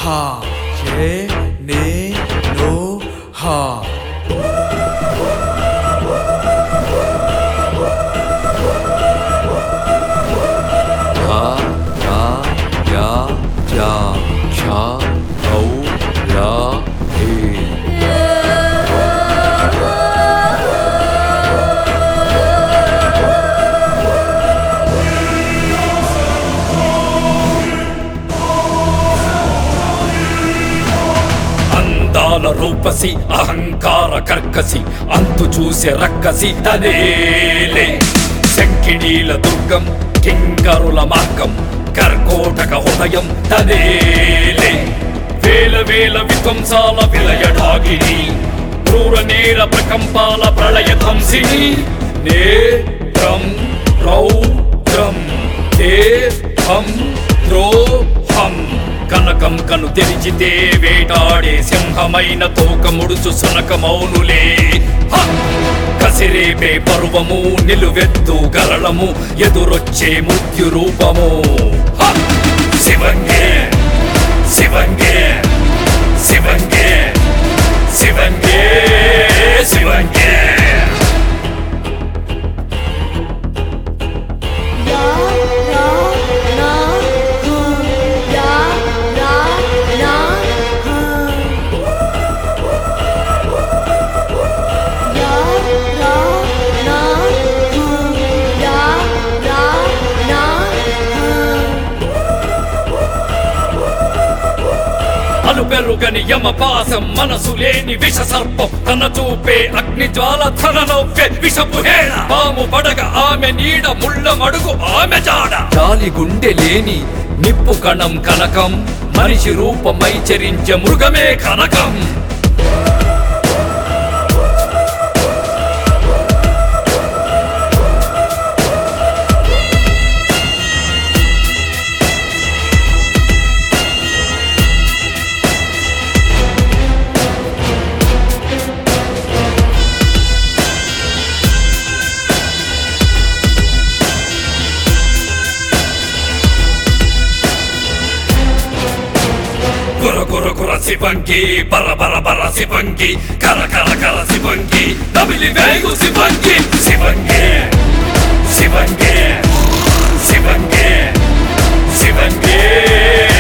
హా ఏ నే నో హా హా యా యా జా ఛా ఔ లా ఏ అందాల రూపసి అహంకార కర్కసి అంతు చూసే రక్కసి తనేలే శంకిణీల దుర్గం కింకరుల మార్గం కర్కోటక హృదయం తనేలే వేల వేల విధ్వంసాల విలయడాగిని క్రూర నేర ప్రకంపాల ప్రళయ ధ్వంసిని నేత్రం రౌద్రం దేహం ద్రోహం కనకం కను తెరిచితే వేటాడే సింహమైన తోక ముడుచు సునక మౌనులే హ! కసిరేపే పర్వము నిలువెత్తు గరళము ఎదురొచ్చే మృత్యు రూపము హ! శివంగే శివంగే శివంగే శివంగే శివంగే Ya ra na ha Ya ra na ha Ya ra na ha Ya ra na ha అలుపెరుగని యమపాసం మనసు లేని విష సర్పం తన చూపే అగ్ని జ్వాల తన నవ్వే విషపు హేళ పాము పడగ ఆమె నీడ ముళ్ళ మడుగు ఆమె జాడ జాలి గుండె లేని నిప్పు కణం కనకం మనిషి రూపమై చరించే మృగమే కనకం గుర గుర గుర శివంగి బర బర బర శివంగి కర కర కర శివంగి నమిలి వేగు శివంగి శివంగి శివంగి శివంగి శివంగి